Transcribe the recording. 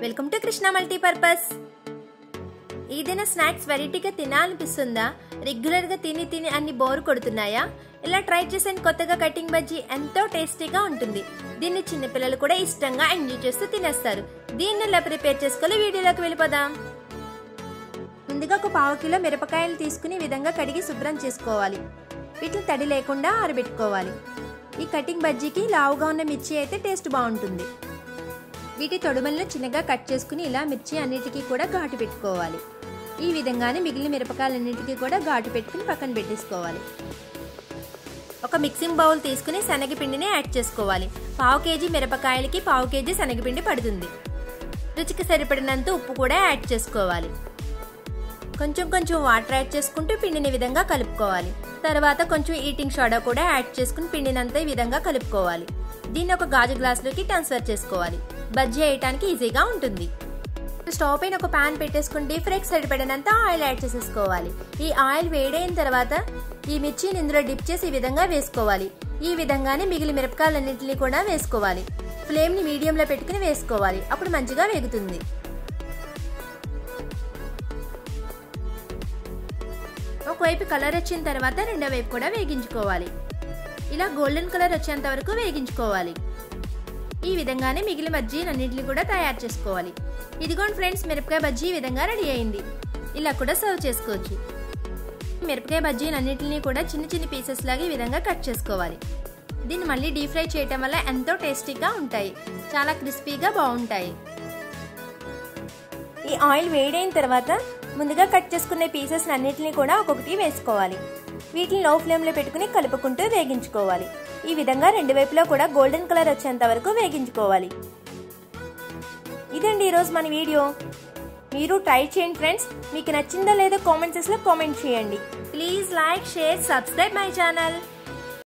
welcome to Krishna multipurpose ఏదైనా snacks వెరైటీగా తినాలనిపిస్తుందా రెగ్యులర్గా తిని తిని అన్ని బోర్ కొడుతున్నాయా ఇలా ట్రై చేసిన కొత్తగా కటింగ్ బజ్జీ ఎంతో టేస్టీగా ఉంటుంది దీన్ని చిన్నపిల్లలు కూడా ఇష్టంగా ఎంజాయ్ చేస్తూ తినేస్తారు దీన్ని ఎలా ప్రిపేర్ చేసుకోవాలి వీడియోలోకి వెళ్ళిపోదాం ముందుగా ఒక పావు కిలో మిరపకాయలు తీసుకుని ఈ విధంగా కడిగి శుభ్రం చేసుకోవాలి వీటిని తడి లేకుండా ఆరబెట్టుకోవాలి ఈ కటింగ్ బజ్జీకి లావుగా ఉన్న మిర్చి అయితే టేస్ట్ బాగుంటుంది వీటి తొడుమలను చిన్నగా కట్ చేసుకుని ఇలా మిర్చి అన్నిటికీ కూడా ఘాటు పెట్టుకోవాలి ఈ విధంగానే మిగిలిన మిరపకాయలన్నిటికీ కూడా ఘాటు పెట్టుకుని పక్కన పెట్టేసుకోవాలి ఒక మిక్సింగ్ బౌల్ తీసుకుని శనగపిండిని యాడ్ చేసుకోవాలి పావు కేజీ మిరపకాయలకి పావు కేజీ శనగపిండి పడుతుంది రుచికి సరిపడినంత ఉప్పు కూడా యాడ్ చేసుకోవాలి కొంచెం కొంచెం వాటర్ యాడ్ చేసుకుంటూ పిండిని విధంగా కలుపుకోవాలి తర్వాత కొంచెం ఈటింగ్ సోడా కూడా యాడ్ చేసుకుని పిండినంతా ఈ విధంగా కలుపుకోవాలి దీన్ని ఒక గాజు గ్లాసులోకి ట్రాన్స్ఫర్ చేసుకోవాలి బజ్జీ వేయటానికి ఈజీగా ఉంటుంది స్టవ్ పైన ఒక ప్యాన్ పెట్టేసుకుని డీప్ ఫ్రైకి సరిపడినంత ఆయిల్ యాడ్ చేసేసుకోవాలి ఈ ఆయిల్ వేడైన తర్వాత ఈ మిర్చిని ఇందులో డిప్ చేసి ఈ విధంగా వేసుకోవాలి ఈ విధంగానే మిగిలిన మిరపకాయలన్నింటినీ కూడా వేసుకోవాలి ఫ్లేమ్ని మీడియంలో పెట్టుకుని వేసుకోవాలి అప్పుడు మంచిగా వేగుతుంది ఒకవైపు కలర్ వచ్చిన తర్వాత రెండో వైపు కూడా వేగించుకోవాలి ఇలా గోల్డెన్ కలర్ వచ్చేంత వరకు వేగించుకోవాలి ఈ విధంగానే మిగిలిన బజ్జీలన్నింటినీ కూడా తయారు చేసుకోవాలి ఇదిగోండి ఫ్రెండ్స్ మిరపకాయ బజ్జీ ఈ విధంగా రెడీ అయింది ఇలా కూడా సర్వ్ చేసుకోవచ్చు మిరపకాయ బజ్జీలన్నింటినీ కూడా చిన్న చిన్న పీసెస్ లాగా ఈ విధంగా కట్ చేసుకోవాలి దీన్ని మళ్ళీ డీప్ ఫ్రై చేయటం వల్ల ఎంతో టేస్టీగా ఉంటాయి చాలా క్రిస్పీగా బాగుంటాయి ఈ ఆయిల్ వేడైన తర్వాత ముందుగా కట్ చేసుకునే పీసెస్ అన్నిటిని కూడా ఒక్కొక్కటి వేసుకోవాలి వీటిని లో ఫ్లేమ్లో పెట్టుకుని కలుపుకుంటూ వేగించుకోవాలి ఈ విధంగా రెండు వైపులా కూడా గోల్డెన్ కలర్ వచ్చేంత వరకు వేగించుకోవాలి ఇదండి ఈరోజు మన వీడియో మీరు ట్రై చేయండి ఫ్రెండ్స్ మీకు నచ్చిందో లేదో కామెంట్సెస్లో కామెంట్ చేయండి please like share subscribe my channel